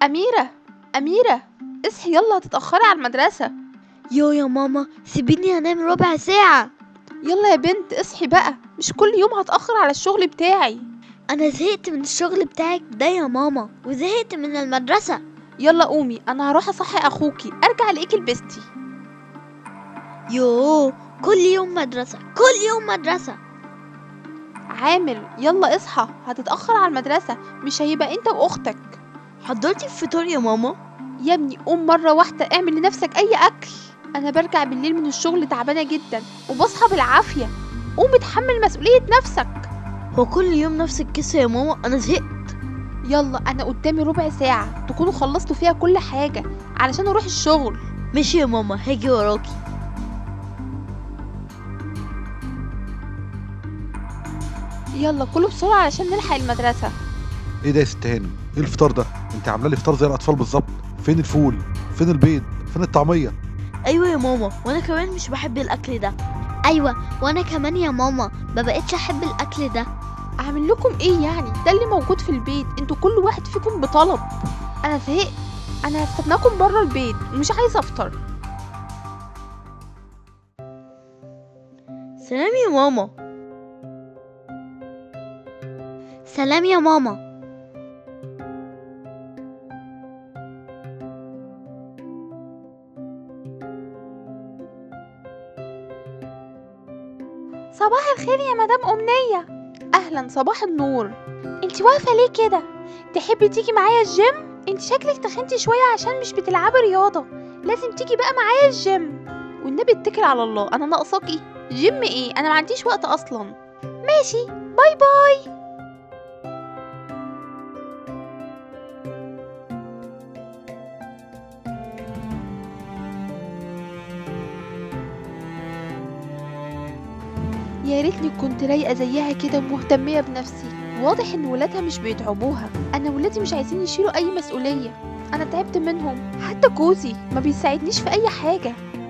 أميرة أميرة اصحي يلا هتتأخري على المدرسة يو يا ماما سيبيني انام ربع ساعة يلا يا بنت اصحي بقى مش كل يوم هتأخر على الشغل بتاعي انا زهقت من الشغل بتاعك ده يا ماما وزهقت من المدرسة يلا قومي أنا هروح أصحي أخوكي أرجع ألاقيكي لبستي يو كل يوم مدرسة كل يوم مدرسة عامر يلا اصحى هتتأخر على المدرسة مش هيبقى انت واختك حضرتي الفطار يا ماما يا ابني قوم مرة واحدة اعمل لنفسك اي اكل انا برجع بالليل من الشغل تعبانة جدا وبصحى بالعافية قوم اتحمل مسؤولية نفسك هو كل يوم نفس القصة يا ماما انا زهقت يلا انا قدامي ربع ساعة تكونوا خلصتوا فيها كل حاجة علشان اروح الشغل ماشي يا ماما هاجي وراكي يلا كلوا بسرعة علشان نلحق المدرسة ايه ده يا ست هانم ايه الفطار ده انت عامله لي فطار زي الاطفال بالظبط فين الفول فين البيض فين الطعميه ايوه يا ماما وانا كمان مش بحب الاكل ده ايوه وانا كمان يا ماما ما بقتش احب الاكل ده اعمل لكم ايه يعني ده اللي موجود في البيت انتوا كل واحد فيكم بطلب انا زهقت انا هستناكم بره البيت ومش عايزه افطر سلام يا ماما سلام يا ماما صباح الخير يا مدام أمنية أهلا صباح النور انت واقفة ليه كده تحبي تيجي معايا الجيم انت شكلك تخنتي شوية عشان مش بتلعبي رياضة لازم تيجي بقى معايا الجيم والنبي اتكل على الله انا ناقصاكي جيم ايه انا ما عنديش وقت اصلا ماشي باي باي يا ريتني كنت رايقه زيها كده ومهتميه بنفسي واضح ان ولادها مش بيتعبوها انا ولادي مش عايزين يشيلوا اي مسؤوليه انا تعبت منهم حتى جوزي ما بيساعدنيش في اي حاجه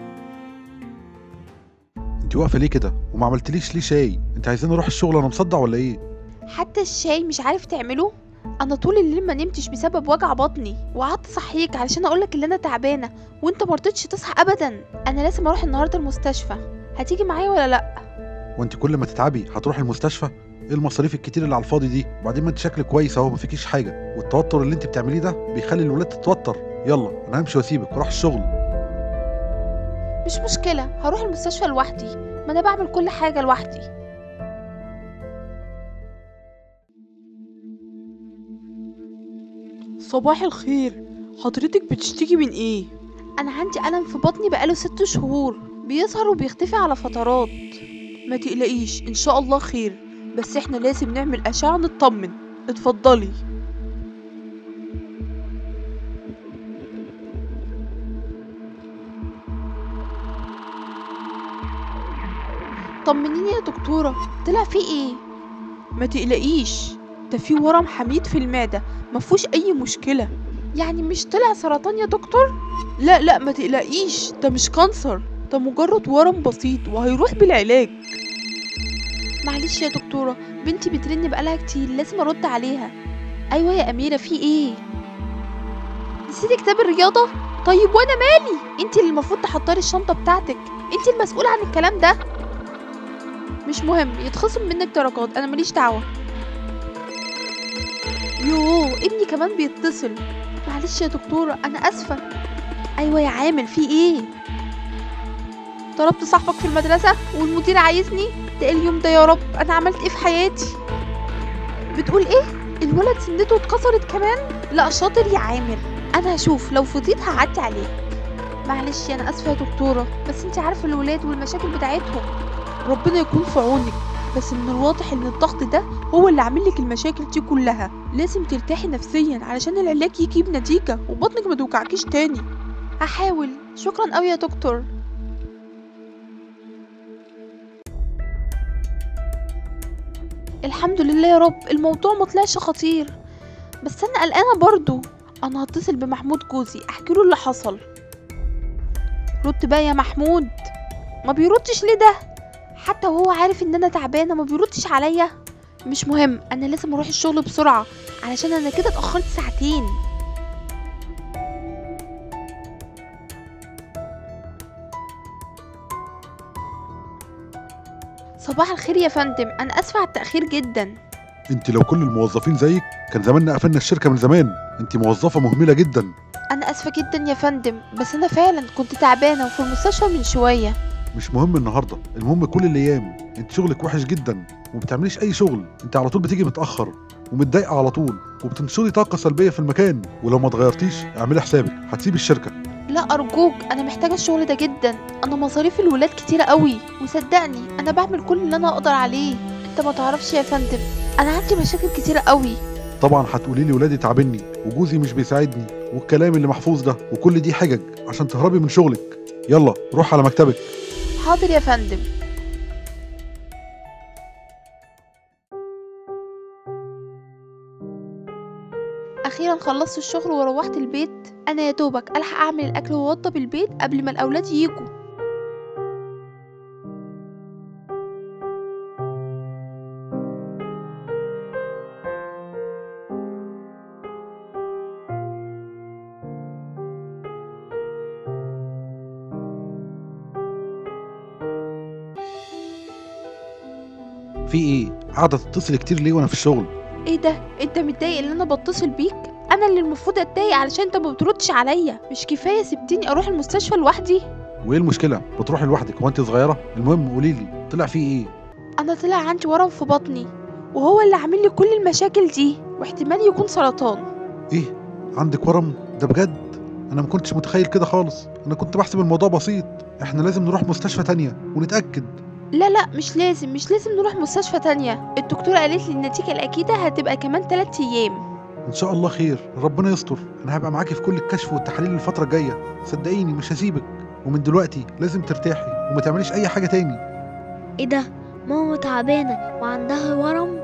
انت واقفه ليه كده وما عملتليش ليه شاي انت عايزين اروح الشغل انا مصدع ولا ايه حتى الشاي مش عارف تعمله انا طول الليل ما نمتش بسبب وجع بطني وقعدت صحيك علشان اقولك ان انا تعبانه وانت مرضتش تصحى ابدا انا لازم اروح النهارده المستشفى هتيجي معايا ولا لا وانت كل ما تتعبي هتروحي المستشفى ايه المصاريف الكتير اللي على الفاضي دي وبعدين ما انت شكلك كويس اهو ما فيكيش حاجه والتوتر اللي انت بتعمليه ده بيخلي الولاد تتوتر يلا انا همشي واسيبك واروح الشغل مش مشكله هروح المستشفى لوحدي ما انا بعمل كل حاجه لوحدي صباح الخير حضرتك بتشتكي من ايه انا عندي الم في بطني بقاله ست شهور بيظهر وبيختفي على فترات ما تقلقيش ان شاء الله خير بس احنا لازم نعمل اشعه نطمن اتفضلي طمنيني يا دكتوره طلع في ايه ما تقلقيش ده في ورم حميد في المعده مفهوش اي مشكله يعني مش طلع سرطان يا دكتور لا لا ما تقلقيش ده مش كانسر ده مجرد ورم بسيط وهيروح بالعلاج معلش يا دكتوره بنتي بترن بقالها كتير لازم ارد عليها ايوه يا اميره في ايه نسيتي كتاب الرياضه طيب وانا مالي انت اللي المفروض تحضري الشنطه بتاعتك انت المسؤوله عن الكلام ده مش مهم يتخصم منك درجات انا ماليش دعوه يوه ابني كمان بيتصل معلش يا دكتوره انا اسفه ايوه يا عامل في ايه ضربت صاحبك في المدرسه والمدير عايزني ده إيه اليوم ده يا رب انا عملت ايه في حياتي بتقول ايه الولد سنته اتكسرت كمان لا شاطر يا عامر انا هشوف لو فضيت هعدي عليك معلش انا اسفه يا دكتوره بس انت عارفه الولاد والمشاكل بتاعتهم ربنا يكون في عونك بس من الواضح ان الضغط ده هو اللي عامل لك المشاكل دي كلها لازم ترتاحي نفسيا علشان العلاج يجي بنتيجه وبطنك ما توجعكيش تاني هحاول شكرا قوي يا دكتور الحمد لله يا رب الموضوع ما طلعش خطير بس انا قلقانه برضو انا هتصل بمحمود جوزي احكي له اللي حصل رد بقى يا محمود ما بيردش ليه ده حتى وهو عارف ان انا تعبانه ما بيردش عليا مش مهم انا لازم اروح الشغل بسرعه علشان انا كده اتاخرت ساعتين صباح الخير يا فندم انا اسفه على التاخير جدا انت لو كل الموظفين زيك كان زماننا قفلنا الشركه من زمان انت موظفه مهمله جدا انا اسفه جدا يا فندم بس انا فعلا كنت تعبانه وفي المستشفى من شويه مش مهم النهارده المهم كل الايام انت شغلك وحش جدا وما بتعمليش اي شغل انت على طول بتيجي متاخر ومتضايقه على طول وبتنشري طاقه سلبيه في المكان ولو ما اتغيرتيش اعملي حسابك هتسيبي الشركه لا ارجوك انا محتاجه الشغل ده جدا انا مصاريف الولاد كتيره قوي وصدقني انا بعمل كل اللي انا اقدر عليه انت ما تعرفش يا فندم انا عندي مشاكل كتيره قوي طبعا هتقولي لي ولادي تعبني وجوزي مش بيساعدني والكلام اللي محفوظ ده وكل دي حجج عشان تهربي من شغلك يلا روح على مكتبك حاضر يا فندم اخيرا خلصت الشغل وروحت البيت انا يا دوبك الحق اعمل الاكل واوضب البيت قبل ما الاولاد يجوا في ايه قاعده تتصل كتير ليه وانا في الشغل ايه ده انت متضايق ان انا بتصل بيك انا اللي المفروض اتضايق علشان انت ما بتردش عليا مش كفايه سبتني اروح المستشفى لوحدي وايه المشكله بتروحي لوحدك هو انت صغيره المهم قولي لي طلع في ايه انا طلع عندي ورم في بطني وهو اللي عامل لي كل المشاكل دي واحتمال يكون سرطان ايه عندك ورم ده بجد انا ما كنتش متخيل كده خالص انا كنت بحسب الموضوع بسيط احنا لازم نروح مستشفى تانية ونتاكد لا لا مش لازم مش لازم نروح مستشفى تانية الدكتورة قالت لي النتيجة الأكيدة هتبقى كمان 3 أيام ان شاء الله خير ربنا يستر انا هبقى معاكي في كل الكشف والتحاليل الفتره الجايه صدقيني مش هسيبك ومن دلوقتي لازم ترتاحي وما تعمليش اي حاجه تاني ايه ده ماما تعبانة وعندها ورم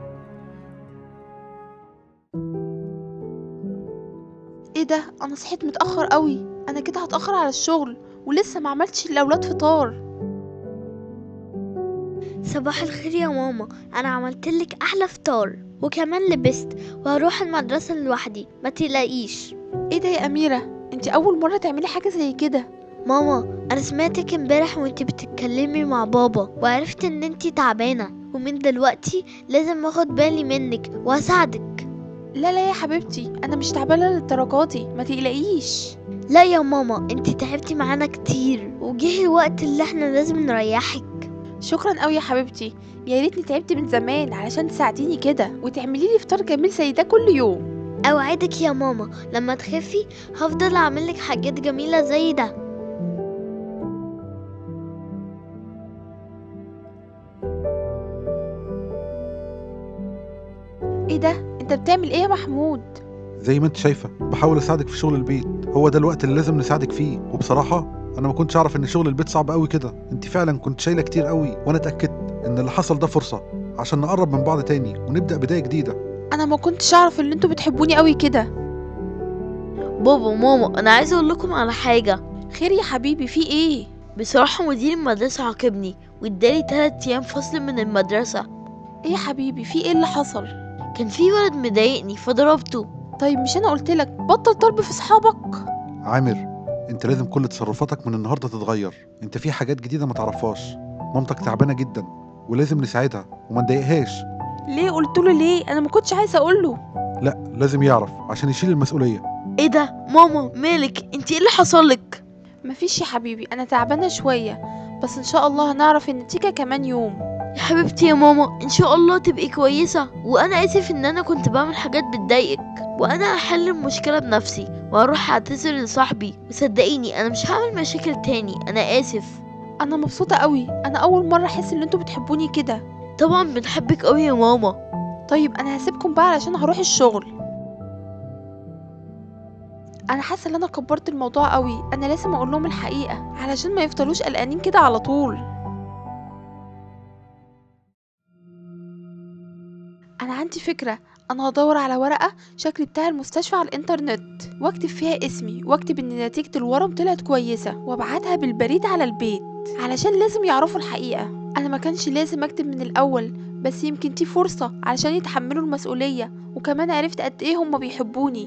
ايه ده أنا صحيت متأخر قوي أنا كده هتأخر على الشغل ولسه ما عملتش الأولاد فطار صباح الخير يا ماما انا عملتلك احلى فطار وكمان لبست وهروح المدرسة لوحدي ما تلاقيش ايه ده يا أميرة انت أول مرة تعملي حاجة زي كده ماما انا سمعتك امبارح وانت بتتكلمي مع بابا وعرفت ان انت تعبانة ومن دلوقتي لازم اخد بالي منك واساعدك لا لا يا حبيبتي أنا مش تعبانة للدرجة دي ما تقلقيش لا يا ماما انت تعبتي معانا كتير وجه الوقت اللي احنا لازم نريحك شكرا قوي يا حبيبتي يا ريتني تعبت من زمان علشان تساعديني كده وتعملي لي فطار جميل زي ده كل يوم اوعدك يا ماما لما تخفي هفضل اعملك حاجات جميلة زي ده ايه ده انت بتعمل ايه يا محمود زي ما انت شايفه بحاول اساعدك في شغل البيت هو ده الوقت اللي لازم نساعدك فيه وبصراحه انا ما كنتش اعرف ان شغل البيت صعب قوي كده انت فعلا كنت شايله كتير قوي وانا اتاكدت ان اللي حصل ده فرصه عشان نقرب من بعض تاني ونبدا بدايه جديده انا ما كنتش اعرف ان انتوا بتحبوني قوي كده بابا وماما انا عايزه اقول لكم على حاجه خير يا حبيبي في ايه بصراحه مدير المدرسه عاقبني وادالي تلات ايام فصل من المدرسه ايه يا حبيبي في ايه اللي حصل كان في ولد مضايقني فضربته طيب مش انا قلت لك بطل ضرب في اصحابك عامر انت لازم كل تصرفاتك من النهارده تتغير انت في حاجات جديده ما تعرفهاش مامتك تعبانه جدا ولازم نساعدها وما نضايقهاش ليه قلت له ليه انا ما كنتش عايزه اقول له لا لازم يعرف عشان يشيل المسؤوليه ايه ده ماما مالك انت ايه اللي حصل لك مفيش يا حبيبي انا تعبانه شويه بس ان شاء الله هنعرف النتيجه كمان يوم يا حبيبتي يا ماما ان شاء الله تبقي كويسه وانا اسف ان انا كنت بعمل حاجات بتضايقك وانا هحل المشكله بنفسي وهروح اعتذر لصاحبي وصدقيني انا مش هعمل مشاكل تاني انا اسف انا مبسوطه قوي انا اول مره احس ان انتوا بتحبوني كده طبعا بنحبك قوي يا ماما طيب انا هسيبكم بقى علشان هروح الشغل انا حاسه ان انا كبرت الموضوع قوي انا لازم اقول لهم الحقيقه علشان ما يفضلوش قلقانين كده على طول انا عندي فكره انا هدور على ورقه شكل بتاع المستشفى على الانترنت واكتب فيها اسمي واكتب ان نتيجه الورم طلعت كويسه وابعتها بالبريد على البيت علشان لازم يعرفوا الحقيقه انا ما كانش لازم اكتب من الاول بس يمكن دي فرصه علشان يتحملوا المسؤوليه وكمان عرفت قد ايه هما بيحبوني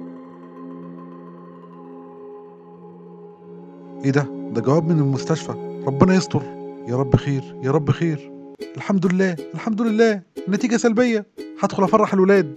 ايه ده ده جواب من المستشفى ربنا يستر يا رب خير يا رب خير الحمد لله الحمد لله النتيجة سلبية هدخل افرح الولاد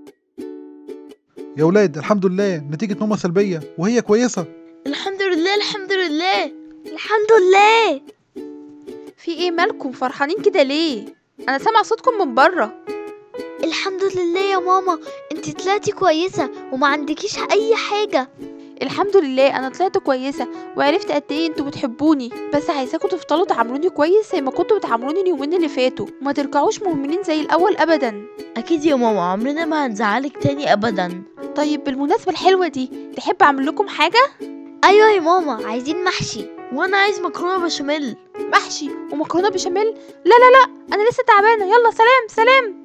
يا ولاد الحمد لله نتيجة ماما سلبية وهي كويسة الحمد لله الحمد لله الحمد لله في ايه مالكم فرحانين كده ليه انا سامع صوتكم من بره الحمد لله يا ماما انت طلعتي كويسة وما عندكيش اي حاجة الحمد لله انا طلعت كويسه وعرفت قد ايه انتوا بتحبوني بس عايزاكم تفضلوا تعاملوني كويس زي ما كنتوا بتعاملوني اليومين اللي فاتوا وما ترجعوش مهملين زي الاول ابدا اكيد يا ماما عمرنا ما هنزعلك تاني ابدا طيب بالمناسبه الحلوه دي تحب اعمل لكم حاجه ايوه يا ماما عايزين محشي وانا عايز مكرونه بشاميل محشي ومكرونه بشاميل لا لا لا انا لسه تعبانه يلا سلام سلام